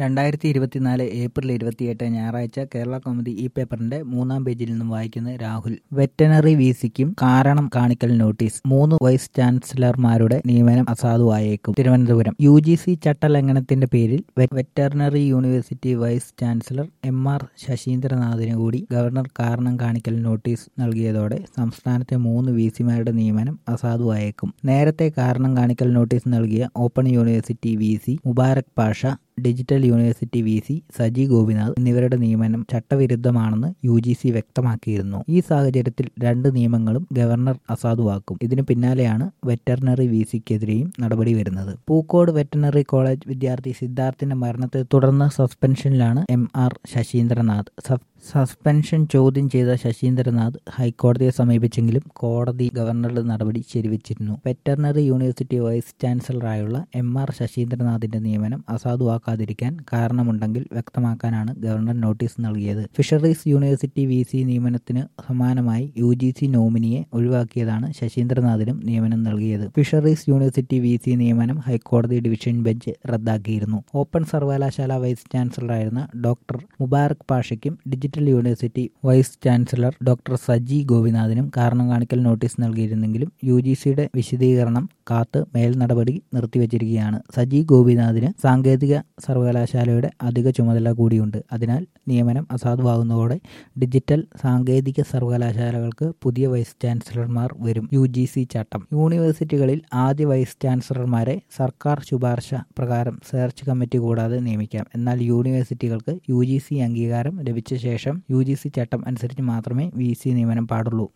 രണ്ടായിരത്തി ഇരുപത്തിനാല് ഏപ്രിൽ ഇരുപത്തിയെട്ട് ഞായറാഴ്ച കേരള കൗമുദി ഈ പേപ്പറിന്റെ മൂന്നാം പേജിൽ നിന്നും വായിക്കുന്നത് രാഹുൽ വെറ്റനറി വിസിക്കും കാരണം കാണിക്കൽ നോട്ടീസ് മൂന്ന് വൈസ് ചാൻസലർമാരുടെ നിയമനം അസാധുവായേക്കും തിരുവനന്തപുരം യു ജി സി ചട്ടലംഘനത്തിന്റെ പേരിൽ veterinary university vice chancellor M R ശശീന്ദ്രനാഥിന് കൂടി ഗവർണർ കാരണം കാണിക്കൽ നോട്ടീസ് നൽകിയതോടെ സംസ്ഥാനത്തെ മൂന്ന് വി സിമാരുടെ നിയമനം അസാധുവായേക്കും നേരത്തെ കാരണം കാണിക്കൽ നോട്ടീസ് നൽകിയ open university V C Mubarak Pasha digital university V C Saji Gopinath എന്നിവരുടെ നിയമനം ചട്ടവിരുദ്ധമാണെന്ന് യു ജി സി വ്യക്തമാക്കിയിരുന്നു ഈ സാഹചര്യത്തിൽ രണ്ട് നിയമങ്ങളും ഗവർണർ അസാധുവാക്കും ഇതിനു പിന്നാലെയാണ് വെറ്ററിനറി വി സിക്കെതിരെയും നടപടി വരുന്നത് പൂക്കോട് വെറ്ററിനറി കോളേജ് വിദ്യാർത്ഥി സിദ്ധാർത്ഥിന്റെ മരണത്തെ തുടർന്ന് സസ്പെൻഷനിലാണ് എം ആർ ശശീന്ദ്രനാഥ് സസ്പെൻഷൻ ചോദ്യം ചെയ്ത ശശീന്ദ്രനാഥ് ഹൈക്കോടതിയെ സമീപിച്ചെങ്കിലും കോടതി ഗവർണറുടെ നടപടി ശരിവച്ചിരുന്നു വെറ്ററിനറി യൂണിവേഴ്സിറ്റി വൈസ് ചാൻസലറായുള്ള എം ആർ ശശീന്ദ്രനാഥിന്റെ നിയമനം അസാധുവാക്കാതിരിക്കാൻ കാരണമുണ്ടെങ്കിൽ വ്യക്തമാക്കാനാണ് ഗവർണർ നോട്ടീസ് നൽകിയത് ഫിഷറീസ് യൂണിവേഴ്സിറ്റി വി സി നിയമനത്തിന് സമാനമായി യു ജി സി നോമിനിയെ ഒഴിവാക്കിയതാണ് ശശീന്ദ്രനാഥിനും നിയമനം നൽകിയത് ഫിഷറീസ് യൂണിവേഴ്സിറ്റി വി സി നിയമനം ഹൈക്കോടതി ഡിവിഷൻ ബെഞ്ച് റദ്ദാക്കിയിരുന്നു ഓപ്പൺ സർവകലാശാല വൈസ് ചാൻസലറായിരുന്ന ഡോക്ടർ മുബാറക് പാഷയ്ക്കും digital university vice chancellor doctor Saji ഗോപിനാഥിനും കാരണം കാണിക്കൽ നോട്ടീസ് നൽകിയിരുന്നെങ്കിലും യു ജി സിയുടെ വിശദീകരണം കാത്ത് മേൽ നടപടി നിർത്തിവച്ചിരിക്കുകയാണ് സജി ഗോപിനാഥിന് സാങ്കേതിക സർവകലാശാലയുടെ അധിക ചുമതല കൂടിയുണ്ട് അതിനാൽ നിയമനം അസാധുവാകുന്നതോടെ ഡിജിറ്റൽ സാങ്കേതിക സർവകലാശാലകൾക്ക് പുതിയ വൈസ് ചാൻസലർമാർ വരും യു ജി സി ചട്ടം യൂണിവേഴ്സിറ്റികളിൽ ആദ്യ വൈസ് ചാൻസലർമാരെ സർക്കാർ ശുപാർശ പ്രകാരം സെർച്ച് കമ്മിറ്റി കൂടാതെ നിയമിക്കാം എന്നാൽ യൂണിവേഴ്സിറ്റികൾക്ക് യു ജി സി അംഗീകാരം ലഭിച്ച ശേഷം യു ജി സി ചട്ടം അനുസരിച്ച് മാത്രമേ വി സി നിയമനം പാടുള്ളൂ